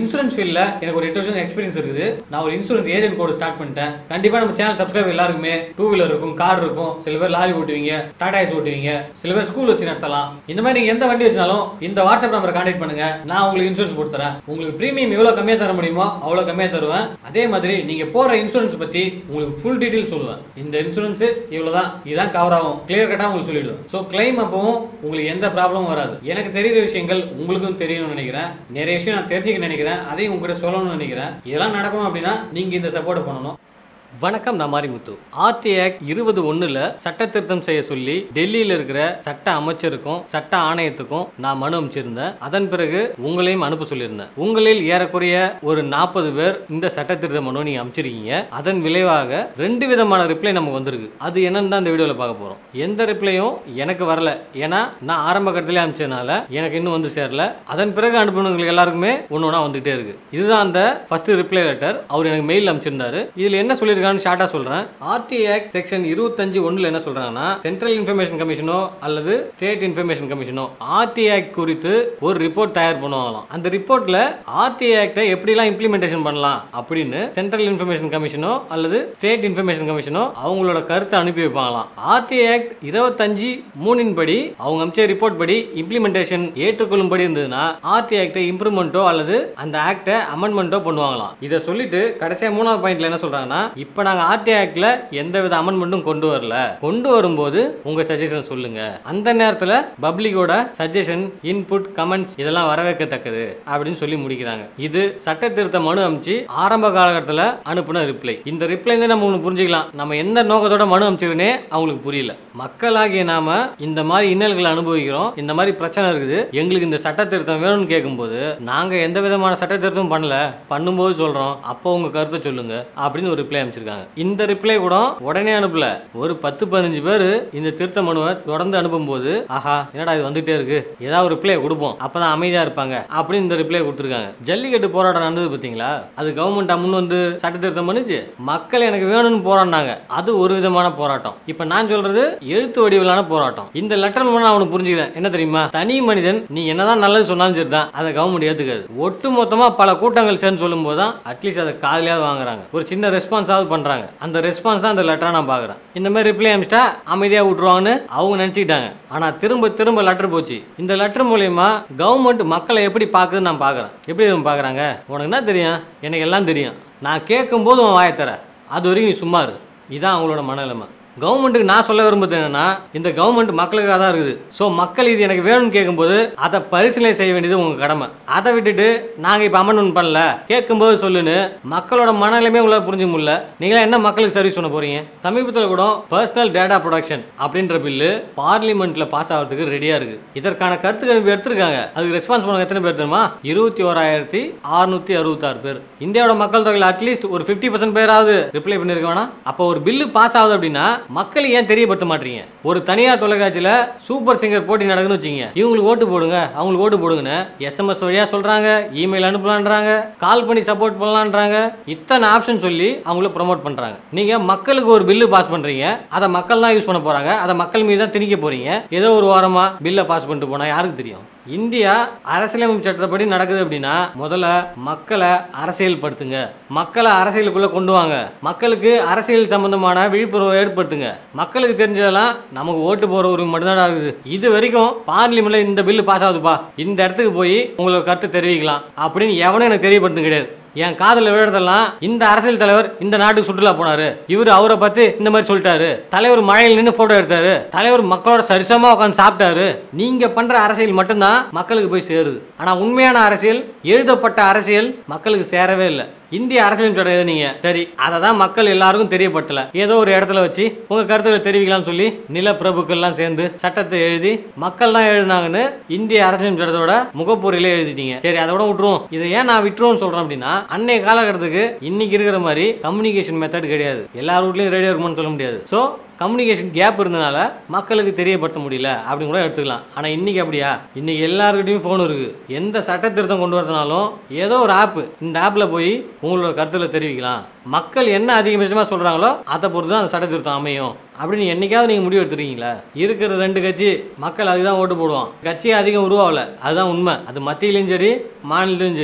insurance ஃபீல்டில் எனக்கு ஒரு எட்டு வருஷம் எக்ஸ்பீரியன்ஸ் இருக்குது நான் ஒரு இன்சூரன்ஸ் ஏஜென்ட் கோட் ஸ்டார்ட் பண்ணிட்டேன் கண்டிப்பாக நம்ம சேனல் சப்ஸ்கிரைப் எல்லாருக்குமே டூ வீலர் இருக்கும் கார் இருக்கும் சில பேர் லாரி ஓட்டுவீங்க டாடா ஏஸ் ஓட்டுவீங்க சில பேர் ஸ்கூல் வச்சு நடத்தலாம் இந்த மாதிரி நீங்க எந்த வண்டி வச்சாலும் இந்த வாட்ஸ்அப் நம்பரை கான்டாக்ட் பண்ணுங்க நான் உங்களுக்கு இன்சூரன்ஸ் கொடுத்துறேன் உங்களுக்கு பிரீமியம் எவ்வளோ கம்மியாக தர முடியுமோ அவ்வளோ கம்மியாக தருவேன் அதே மாதிரி நீங்க போற இன்சூரன்ஸ் பத்தி உங்களுக்கு ஃபுல் டீடைல் சொல்லுவேன் இந்த இன்சூரன்ஸ் இவ்வளவுதான் இதுதான் கவர் ஆகும் கிளியர் கட்டா உங்களுக்கு சொல்லிடுவேன் ஸோ கிளைம் அப்பவும் உங்களுக்கு எந்த ப்ராப்ளமும் வராது எனக்கு தெரியுற விஷயங்கள் உங்களுக்கும் தெரியணும்னு நினைக்கிறேன் நிறைய விஷயம் நான் தெரிஞ்சுக்க நினைக்கிறேன் அதையும் உங்ககிட்ட சொல்லணும்னு நினைக்கிறேன் இதெல்லாம் நடக்கணும் அப்படின்னா நீங்க இந்த சப்போர்ட் பண்ணணும் வணக்கம் நான் மாரிமுத்து ஆர்டி ஆக்ட் இருபது ஒண்ணுல சட்ட திருத்தம் செய்ய சொல்லி டெல்லியில இருக்கிற சட்ட அமைச்சருக்கும் சட்ட ஆணையத்துக்கும் நான் மனு அமைச்சிருந்தேன் அதன் பிறகு உங்களையும் அனுப்ப சொல்லியிருந்தேன் உங்களில் ஏறக்குறைய ஒரு நாற்பது பேர் இந்த சட்ட திருத்த மனு நீங்க அமைச்சிருக்கீங்க அதன் விளைவாக ரெண்டு விதமான ரிப்ளை நமக்கு வந்திருக்கு அது என்னன்னு தான் இந்த வீடியோல பார்க்க போறோம் எந்த ரிப்ளையும் எனக்கு வரல ஏன்னா நான் ஆரம்ப கட்டத்திலே அமைச்சதுனால எனக்கு இன்னும் வந்து சேரல அதன் பிறகு அனுப்பினவங்களுக்கு எல்லாருக்குமே ஒன்று ஒன்றா வந்துகிட்டே இருக்கு இதுதான் அந்த ஃபர்ஸ்ட் ரிப்ளை லெட்டர் அவர் எனக்கு மெயில் அமைச்சிருந்தாரு இதுல என்ன சொல்லியிருக்கான்னு ஷார்ட்டா சொல்றேன் ஆர்டி ஆக்ட் செக்ஷன் இருபத்தஞ்சு ஒண்ணுல என்ன சொல்றாங்கன்னா சென்ட்ரல் இன்ஃபர்மேஷன் கமிஷனோ அல்லது ஸ்டேட் இன்ஃபர்மேஷன் கமிஷனோ ஆர்டி ஆக்ட் குறித்து ஒரு ரிப்போர்ட் தயார் பண்ணுவாங்களாம் அந்த ரிப்போர்ட்ல ஆர்டி ஆக்டை எப்படிலாம் இம்ப்ளிமெண்டேஷன் பண்ணலாம் அப்படின்னு சென்ட்ரல் இன்ஃபர்மேஷன் கமிஷனோ அல்லது ஸ்டேட் இன்ஃபர்மேஷன் கமிஷனோ அவங்களோட கருத்தை அனுப்பி வைப்பாங்களாம் ஆர்டி ஆக்ட் இருபத்தஞ்சு மூணின் படி அவங்க அமைச்ச ரிப்போர்ட் படி இம்ப்ளிமெண்டேஷன் ஏற்றுக்கொள்ளும்படி இருந்ததுன்னா ஆர்டி ஆக்டை இம்ப்ரூவ்மெண்ட்டோ அல்லது அந்த ஆக்டை அமெண்ட்மெண்ட்டோ பண்ணுவாங்களாம் இதை சொல்லிட்டு கடைசியா மூணாவது பாயிண்ட்ல என்ன சொல்றாங்கன்னா இப்போ நாங்க ஆர்டி ஆக்ட்ல எந்த வித அமெண்ட்மெண்ட்டும் கொண்டு வரல கொண்டு வரும்போது உங்க சஜஷன் சொல்லுங்க அந்த நேரத்துல பப்ளிக்கோட சஜஷன் இன்புட் கமெண்ட்ஸ் இதெல்லாம் வரவேற்கத்தக்கது அப்படின்னு சொல்லி முடிக்கிறாங்க இது சட்ட திருத்த மனு அமைச்சு ஆரம்ப காலகட்டத்தில் அனுப்புன ரிப்ளை இந்த ரிப்ளை நம்ம ஒன்று புரிஞ்சுக்கலாம் நம்ம எந்த நோக்கத்தோட மனு அமைச்சிருக்கனே அவங்களுக்கு புரியல மக்களாகிய நாம இந்த மாதிரி இன்னல்களை அனுபவிக்கிறோம் இந்த மாதிரி பிரச்சனை இருக்குது எங்களுக்கு இந்த சட்ட திருத்தம் வேணும்னு கேட்கும்போது நாங்க எந்த விதமான சட்ட திருத்தமும் பண்ணல பண்ணும்போது சொல்றோம் அப்போ உங்க கருத்தை சொல்லுங்க அப்படின்னு ஒரு ரிப்ளை அமைச்சிருக்காங்க இந்த ரிப்ளை கூட உடனே அனுப்பல ஒரு பத்து பதினஞ்சு பேர் இந்த திருத்த மனுவை தொடர்ந்து அனுப்பும்போது ஆஹா என்னடா இது வந்துட்டே இருக்கு ஏதாவது ஒரு ரிப்ளை கொடுப்போம் அப்பதான் அமைதியா இருப்பாங்க அப்படின்னு இந்த ரிப்ளை கொடுத்துருக்காங்க ஜல்லிக்கட்டு போராட்டம் நடந்தது பாத்தீங்களா அது கவர்மெண்ட் முன் வந்து சட்ட திருத்தம் பண்ணுச்சு மக்கள் எனக்கு வேணும்னு போராடினாங்க அது ஒரு விதமான போராட்டம் இப்ப நான் சொல்றது எழுத்து வடிவிலான போராட்டம் இந்த லெட்டர் மூலம் நான் அவனுக்கு புரிஞ்சுக்கிறேன் என்ன தெரியுமா தனி மனிதன் நீ என்னதான் நல்லது சொன்னாலும் சரிதான் அதை கவர்மெண்ட் ஏத்துக்காது ஒட்டு மொத்தமா பல கூட்டங்கள் சேர்ந்து சொல்லும் போது தான் அட்லீஸ்ட் அதை காதலியாவது வாங்குறாங்க ஒரு சின்ன ரெஸ்பான்ஸாவது பண்றாங்க அந்த ரெஸ்பான்ஸ் தான் அந்த லெட்டரா நான் பாக்குறேன் இந்த மாதிரி ரிப்ளை அமிச்சிட்டா அமைதியா விட்டுருவாங்கன்னு அவங்க நினைச்சுக்கிட்டாங்க ஆனா திரும்ப திரும்ப லெட்டர் போச்சு இந்த லெட்டர் மூலியமா கவர்மெண்ட் மக்களை எப்படி பாக்குதுன்னு நான் பாக்குறேன் எப்படி இவங்க பாக்குறாங்க உனக்கு என்ன தெரியும் எனக்கு எல்லாம் தெரியும் நான் கேட்கும் போது உன் வாயை தர அது வரைக்கும் நீ சும்மா இரு இதான் அவங்களோட மனநிலைமை கவர்மெண்ட்டுக்கு நான் சொல்ல விரும்புறது என்னன்னா இந்த கவர்மெண்ட் மக்களுக்காக தான் இருக்குது ஸோ மக்கள் இது எனக்கு வேணும்னு கேட்கும்போது அதை பரிசீலனை செய்ய வேண்டியது உங்க கடமை அதை விட்டுட்டு நாங்க இப்ப அமெண்ட்மெண்ட் பண்ணல கேட்கும்போது சொல்லுன்னு மக்களோட மனநிலைமே உங்களால் புரிஞ்சுக்க முடியல நீங்களா என்ன மக்களுக்கு சர்வீஸ் பண்ண போறீங்க சமீபத்தில் கூட பர்சனல் டேட்டா ப்ரொடக்ஷன் அப்படின்ற பில்லு பார்லிமெண்ட்ல பாஸ் ஆகிறதுக்கு ரெடியா இருக்கு இதற்கான கருத்து கணிப்பு எடுத்திருக்காங்க அதுக்கு ரெஸ்பான்ஸ் பண்ண எத்தனை பேர் தெரியுமா இருபத்தி ஓராயிரத்தி அறுநூத்தி அறுபத்தாறு பேர் இந்தியாவோட மக்கள் தொகையில் அட்லீஸ்ட் ஒரு ஃபிஃப்டி பர்சன்ட் பேராவது ரிப்ளை பண்ணிருக்க வேணாம் அப்போ ஒரு பில்லு பாஸ் ஆகுது அப்படின்னா மக்கள் ஏன் தெரியப்படுத்த மாட்டீங்க ஒரு தனியார் தொலைக்காட்சியில சூப்பர் சிங்கர் போட்டி நடக்குதுன்னு வச்சுங்க இவங்களுக்கு ஓட்டு போடுங்க அவங்களுக்கு ஓட்டு போடுங்கன்னு எஸ்எம்எஸ் வழியா சொல்றாங்க இமெயில் அனுப்பலான்றாங்க கால் பண்ணி சப்போர்ட் பண்ணலான்றாங்க இத்தனை ஆப்ஷன் சொல்லி அவங்கள ப்ரோமோட் பண்றாங்க நீங்க மக்களுக்கு ஒரு பில்லு பாஸ் பண்றீங்க அதை மக்கள் தான் யூஸ் பண்ண போறாங்க அதை மக்கள் மீது தான் திணிக்க போறீங்க ஏதோ ஒரு வாரமா பில்லை பாஸ் பண்ணிட்டு போனா யாருக்கு தெரியும் இந்தியா அரசியலமைப்பு சட்டப்படி நடக்குது அப்படின்னா முதல்ல மக்களை அரசியல் படுத்துங்க மக்களை அரசியலுக்குள்ள கொண்டு வாங்க மக்களுக்கு அரசியல் சம்பந்தமான விழிப்புணர்வு ஏற்படுத்துங்க மக்களுக்கு தெரிஞ்சதெல்லாம் நமக்கு ஓட்டு போற உரிமை மட்டும்தான் இருக்குது இது வரைக்கும் பார்லிமெண்ட்ல இந்த பில்லு பாஸ் ஆகுதுப்பா இந்த இடத்துக்கு போய் உங்களோட கருத்தை தெரிவிக்கலாம் அப்படின்னு எவனும் எனக்கு தெரியப்படுத்து கிடையாது என் காதல விழுறதெல்லாம் இந்த அரசியல் தலைவர் இந்த நாட்டுக்கு சுற்றுலா போனாரு இவர் அவரை பத்தி இந்த மாதிரி சொல்லிட்டாரு தலைவர் மழையில் நின்று போட்டோ எடுத்தாரு தலைவர் மக்களோட சரிசமா உட்காந்து சாப்பிட்டாரு நீங்க பண்ற அரசியல் மட்டும்தான் மக்களுக்கு போய் சேருது ஆனா உண்மையான அரசியல் எழுதப்பட்ட அரசியல் மக்களுக்கு சேரவே இல்லை இந்திய அரசியல் சொல்றது நீங்க சரி அதை தான் மக்கள் எல்லாருக்கும் தெரியப்படுத்தல ஏதோ ஒரு இடத்துல வச்சு உங்க கருத்துக்களை தெரிவிக்கலாம்னு சொல்லி நிலப்பிரபுக்கள்லாம் சேர்ந்து சட்டத்தை எழுதி மக்கள் தான் எழுதினாங்கன்னு இந்திய அரசியல் சட்டத்தோட முகப்பொருளே எழுதிட்டீங்க சரி அதோட விட்டுருவோம் இதை ஏன் நான் விட்டுருவோம்னு சொல்றேன் அப்படின்னா அன்னைய காலகட்டத்துக்கு இன்னைக்கு இருக்கிற மாதிரி கம்யூனிகேஷன் மெத்தட் கிடையாது எல்லார் வீட்லயும் ரேடியோ இருக்குமான்னு சொல்ல முடியாது ஸோ கம்யூனிகேஷன் கேப் இருந்தனால மக்களுக்கு தெரியப்படுத்த முடியல அப்படின்னு கூட எடுத்துக்கலாம் ஆனால் இன்னைக்கு அப்படியா இன்னைக்கு எல்லாருக்கிட்டையும் ஃபோன் இருக்கு எந்த சட்ட திருத்தம் கொண்டு வரதுனாலும் ஏதோ ஒரு ஆப் இந்த ஆப்பில் போய் உங்களோட கருத்துல தெரிவிக்கலாம் மக்கள் என்ன அதிகபட்சமாக சொல்கிறாங்களோ அதை பொறுத்து தான் அந்த சட்ட திருத்தம் அமையும் அப்படின்னு என்னைக்காவது நீங்கள் முடிவு எடுத்துருக்கீங்களா இருக்கிற ரெண்டு கட்சி மக்கள் அதுதான் ஓட்டு போடுவோம் கட்சி அதிகம் உருவாகல அதுதான் உண்மை அது மத்தியிலையும் சரி மாநிலத்திலும் சரி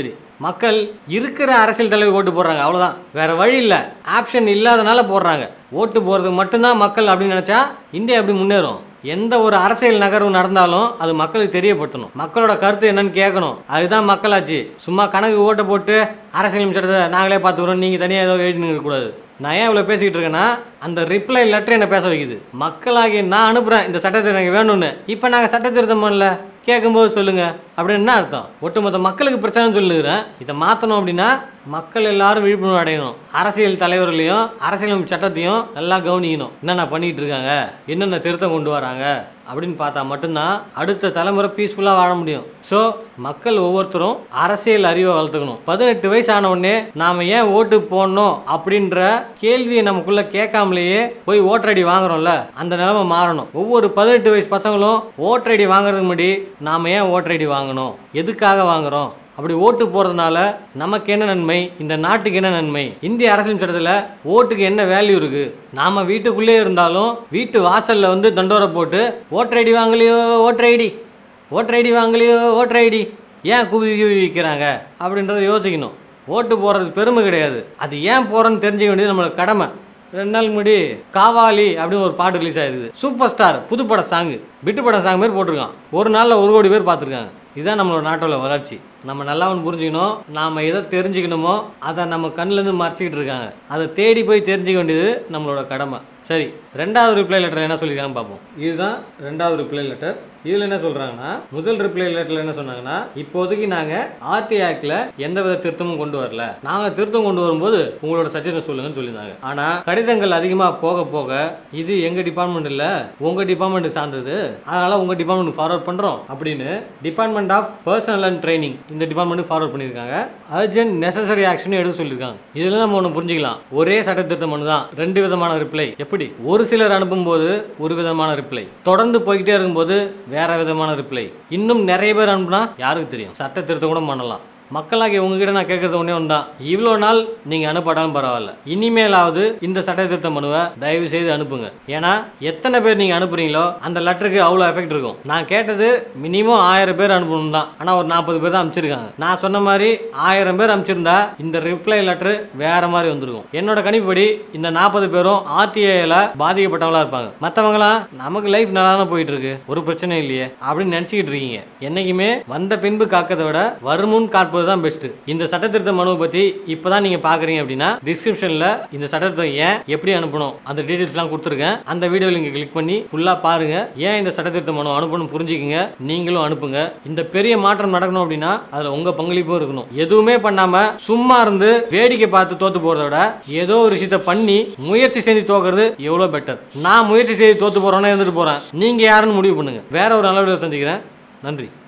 மக்கள் இருக்கிற அரசியல் தலைவர் ஓட்டு போடுறாங்க அவ்வளவுதான் வேற வழி இல்ல ஆப்ஷன் இல்லாதனால போடுறாங்க ஓட்டு போறதுக்கு மட்டும்தான் மக்கள் அப்படின்னு நினைச்சா இந்தியா எப்படி முன்னேறும் எந்த ஒரு அரசியல் நகர்வு நடந்தாலும் அது மக்களுக்கு தெரியப்படுத்தணும் மக்களோட கருத்து என்னன்னு கேட்கணும் அதுதான் மக்களாச்சு சும்மா கணக்கு ஓட்டை போட்டு அரசியல் சட்டத்தை நாங்களே பார்த்துக்கிறோம் நீங்கள் தனியாக ஏதோ எழுதின்னு கூடாது நான் ஏன் இவ்வளோ பேசிக்கிட்டு இருக்கேன்னா அந்த ரிப்ளை லெட்டர் என்ன பேச வைக்குது மக்களாகி நான் அனுப்புகிறேன் இந்த சட்டத்தை எனக்கு வேணும்னு இப்போ நாங்கள் சட்ட திருத்தம் பண்ணல கேட்கும்போது சொல்லுங்க அப்படின்னு என்ன அர்த்தம் ஒட்டுமொத்த மக்களுக்கு பிரச்சனை சொல்லுகிறேன் இதை மாற்றணும் அப்படின்னா மக்கள் எல்லாரும் விழிப்புணர்வு அடையணும் அரசியல் தலைவர்களையும் அரசியல் சட்டத்தையும் நல்லா கவனிக்கணும் என்னென்ன பண்ணிட்டு இருக்காங்க என்னென்ன திருத்தம் கொண்டு வராங்க அப்படின்னு பார்த்தா மட்டும்தான் அடுத்த தலைமுறை பீஸ்ஃபுல்லாக வாழ முடியும் ஸோ மக்கள் ஒவ்வொருத்தரும் அரசியல் அறிவை வளர்த்துக்கணும் பதினெட்டு வயசு ஆன உடனே நாம் ஏன் ஓட்டு போடணும் அப்படின்ற கேள்வியை நமக்குள்ள கேட்காமலேயே போய் ஓட்டர் ஐடி வாங்குறோம்ல அந்த நிலைமை மாறணும் ஒவ்வொரு பதினெட்டு வயசு பசங்களும் ஓட்டர் ஐடி வாங்குறதுக்கு முன்னாடி நாம் ஏன் ஓட்டர் ஐடி வாங்கணும் எதுக்காக வாங்குறோம் அப்படி ஓட்டு போறதுனால நமக்கு என்ன நன்மை இந்த நாட்டுக்கு என்ன நன்மை இந்திய அரசியல் சட்டத்தில் ஓட்டுக்கு என்ன வேல்யூ இருக்கு நாம வீட்டுக்குள்ளே இருந்தாலும் வீட்டு வாசல்ல வந்து தண்டோரை போட்டு ஓட்டர் ஐடி வாங்கலையோ ஓட்டர் ஐடி ஓட்டர் ஐடி வாங்கலையோ ஓட்டர் ஐடி ஏன் குவி குவி விற்கிறாங்க அப்படின்றத யோசிக்கணும் ஓட்டு போறது பெருமை கிடையாது அது ஏன் போறோன்னு தெரிஞ்சுக்க வேண்டியது நம்மளோட கடமை ரெண்டு நாள் முன்னாடி காவாலி அப்படின்னு ஒரு பாட்டு ரிலீஸ் ஆயிருக்குது சூப்பர் ஸ்டார் புதுப்பட சாங்கு விட்டு பட சாங் மாதிரி போட்டிருக்கான் ஒரு நாளில் ஒரு கோடி பேர் பார்த்துருக்காங்க இதுதான் நம்மளோட நாட்டோட வளர்ச்சி நம்ம நல்லா ஒன்று புரிஞ்சுக்கணும் நாம் எதை தெரிஞ்சுக்கணுமோ அதை நம்ம கண்ணுலேருந்து மறைச்சிக்கிட்டு இருக்காங்க அதை தேடி போய் தெரிஞ்சுக்க வேண்டியது நம்மளோட கடமை சரி ரெண்டாவது ரிப்ளை லெட்டர் என்ன சொல்லியிருக்காங்க பார்ப்போம் இதுதான் ரெண்டாவது ரிப்ளை லெட்டர் இதில் என்ன சொல்கிறாங்கன்னா முதல் ரிப்ளை லெட்டரில் என்ன சொன்னாங்கன்னா இப்போதைக்கு நாங்கள் ஆர்டி ஆக்டில் எந்த வித திருத்தமும் கொண்டு வரல நாங்கள் திருத்தம் கொண்டு வரும்போது உங்களோட சஜஷன் சொல்லுங்கன்னு சொல்லியிருந்தாங்க ஆனால் கடிதங்கள் அதிகமாக போக போக இது எங்கள் டிபார்ட்மெண்ட் இல்லை உங்கள் டிபார்ட்மெண்ட் சார்ந்தது அதனால் உங்கள் டிபார்ட்மெண்ட் ஃபார்வர்ட் பண்ணுறோம் அப்படின்னு department of personnel and training இந்த டிபார்ட்மெண்ட் ஃபார்வர்ட் பண்ணியிருக்காங்க அர்ஜென்ட் நெசசரி ஆக்ஷன் எடுக்க சொல்லியிருக்காங்க இதில் நம்ம ஒன்று புரிஞ்சுக்கலாம் ஒரே சட்ட திருத்தம் மனு தான் ரெண்டு விதமான ரிப்ளை எப்படி ஒரு சிலர் அனுப்பும்போது ஒரு விதமான ரிப்ளை தொடர்ந்து போய்கிட்டே இருக்கும்போது வேற விதமான ரிப்ளை இன்னும் நிறைய பேர் அனுப்புனா யாருக்கு தெரியும் சட்ட திருத்தம் கூட பண்ணலாம் மக்களாகிய உங்ககிட்ட நான் கேட்கறது ஒன்றே ஒன்று தான் இவ்வளோ நாள் நீங்கள் அனுப்பாட்டாலும் பரவாயில்ல இனிமேலாவது இந்த சட்ட திருத்த மனுவை தயவு செய்து அனுப்புங்க ஏன்னா எத்தனை பேர் நீங்கள் அனுப்புறீங்களோ அந்த லெட்டருக்கு அவ்வளோ எஃபெக்ட் இருக்கும் நான் கேட்டது மினிமம் ஆயிரம் பேர் அனுப்பணும் தான் ஆனால் ஒரு நாற்பது பேர் தான் அனுப்பிச்சிருக்காங்க நான் சொன்ன மாதிரி ஆயிரம் பேர் அனுப்பிச்சிருந்தா இந்த ரிப்ளை லெட்டர் வேற மாதிரி வந்திருக்கும் என்னோட கணிப்படி இந்த நாற்பது பேரும் ஆர்டிஐல பாதிக்கப்பட்டவங்களா இருப்பாங்க மற்றவங்களாம் நமக்கு லைஃப் நல்லா தான் போயிட்டு இருக்கு ஒரு பிரச்சனை இல்லையே அப்படின்னு நினச்சிக்கிட்டு இருக்கீங்க என்னைக்குமே வந்த பின்பு காக்கதை விட வருமுன் காப்பது தான் பெஸ்ட் இந்த சட்டத்திருத்த மனுவை பற்றி இப்போதான் நீங்கள் பார்க்குறீங்க அப்படின்னா டிஸ்கிரிப்ஷனில் இந்த சட்டத்திருத்தம் ஏன் எப்படி அனுப்பணும் அந்த டீட்டெயில்ஸ்லாம் கொடுத்துருக்கேன் அந்த வீடியோ லிங்க் கிளிக் பண்ணி ஃபுல்லாக பாருங்க ஏன் இந்த சட்டத்திருத்த மனு அனுப்பணும் புரிஞ்சுக்கிங்க நீங்களும் அனுப்புங்க இந்த பெரிய மாற்றம் நடக்கணும் அப்படின்னா அதில் உங்கள் பங்களிப்பும் இருக்கணும் எதுவுமே பண்ணாமல் சும்மா இருந்து வேடிக்கை பார்த்து தோத்து போகிறத விட ஏதோ ஒரு விஷயத்த பண்ணி முயற்சி செஞ்சு தோக்குறது எவ்வளோ பெட்டர் நான் முயற்சி செய்து தோத்து போகிறோன்னே இருந்துட்டு போகிறேன் நீங்கள் யாருன்னு முடிவு பண்ணுங்க வேற ஒரு நல்ல வீடியோ சந்திக்கிறேன் நன்றி